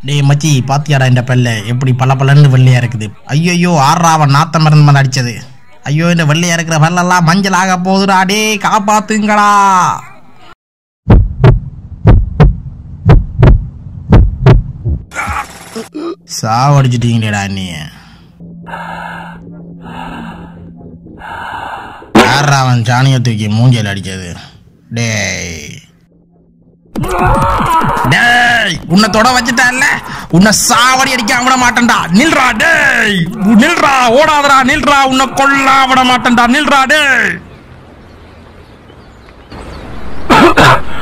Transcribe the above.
டேய் மச்சி பாத்தியாடா இந்த பல்ல எப்படி பல பலன்னு வெள்ளையா இருக்குது ஐயோ ஆறா அவன் நாத்தம் மருந்து மாதிரி அடிச்சது ஐயோ இந்த வெள்ளையா இருக்கிற பல்லெல்லாம் மஞ்சள் ஆக போகுதுடா டேய் காப்பாத்துங்களா சாவடிச்சிட்டீங்களேடா நீ யாரா அவன் சாணியை தூக்கி மூஞ்சியில் அடிச்சது டேய் டேய் உன்னை தொட வச்சுட்டான்ல உன்னை சாவடி அடிக்க விட மாட்டேன்டா நில்றா டேய் உ- நில்றா ஓடாதடா நில்றா உன்னை கொல்லா விட மாட்டேன்டா நில்றா டேய்